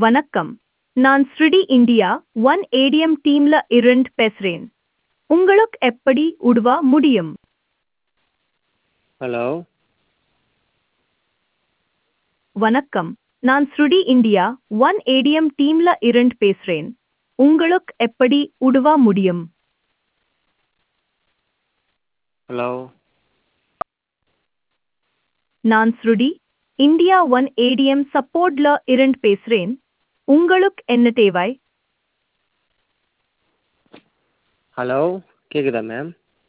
வணக்கம் நான் ஸ்ருடி இந்தியா ஒன் ஏடிஎம் டீம்ல இருந்து பேசுறேன் உங்களுக்கு எப்படி உதவ முடியும் ஹலோ வணக்கம் நான் ஸ்ருடி இந்தியா ஒன் ஏடிஎம் டீம்ல இருந்து பேசுறேன் உங்களுக்கு எப்படி உதவ முடியும் ஹலோ நான் ஸ்ருடி இந்தியா ஒன் ஏடிஎம் சப்போர்ட்ல இருந்து பேசுறேன் உங்களுக்கு என்ன தேவை ஹலோ கேட்குதா மேம்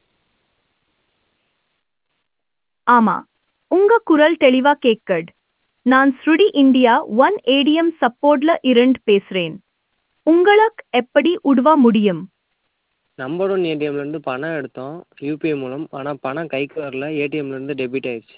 ஆமா உங்க குரல் தெளிவா கேட்கட் நான் ஸ்ருடி இந்தியா ஒன் ஏடிஎம் சப்போர்ட்ல இருந்து பேசுறேன் உங்களுக்கு எப்படி உதவ முடியும் நம்பர் ஒன் ஏடிஎம்லேருந்து பணம் எடுத்தோம் யூபிஐ மூலம் ஆனால் பணம் கைக்கு வரல ஏடிஎம்லேருந்து டெபிட் ஆயிடுச்சு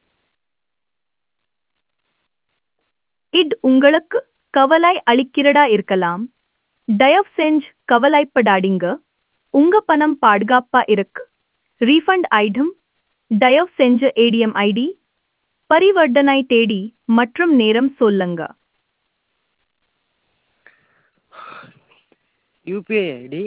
இது உங்களுக்கு கவலை அளிக்கிறதா இருக்கலாம் தயவு செஞ்சு கவலைப்படாதீங்க உங்க பணம் பாதுகாப்பா இருக்கு ரீஃபண்ட் ஐட்டம் தயவு செஞ்சு ஏடிஎம் ஐடி பரிவர்த்தனை தேடி மற்றும் நேரம் சொல்லுங்க யூபிஐ ஐடி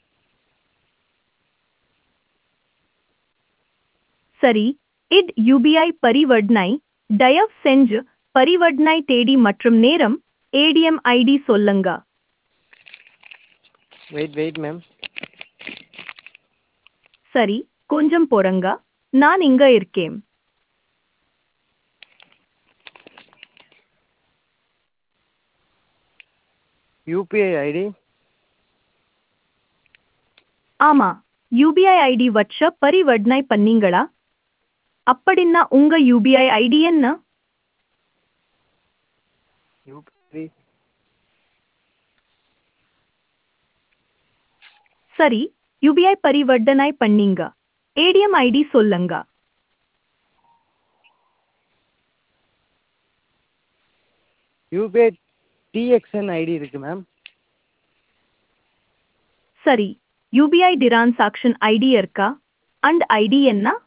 சரி இட் யூபிஐ பரிவர்த்தனை தயவு செஞ்சு பரிவர்த்தனை தேடி மற்றும் நேரம் ஏடிஎம் ஐடி சொல்லுங்க வெயிட் வெயிட் மேம் சரி கொஞ்சம் பொறுங்க நான் இங்க இருக்கேன் யூபிஐ ஐடி ஆமா யூபிஐ ஐடி வச்ச பரிவர்த்தனை பண்ணீங்களா அப்படின்னா உங்க யூபிஐ ஐடி என்ன யூபிஐ சரி யூபிஐ பரிவர்த்தனை பண்ணீங்க ஏடிஎம் ஐடி சொல்லுங்க யூபிஐ டிஎக்ஸ்என் ஐடி இருக்குது மேம் சரி யூபிஐ டிரான்சாக்ஷன் ஐடி இருக்கா அண்ட் ஐடி என்ன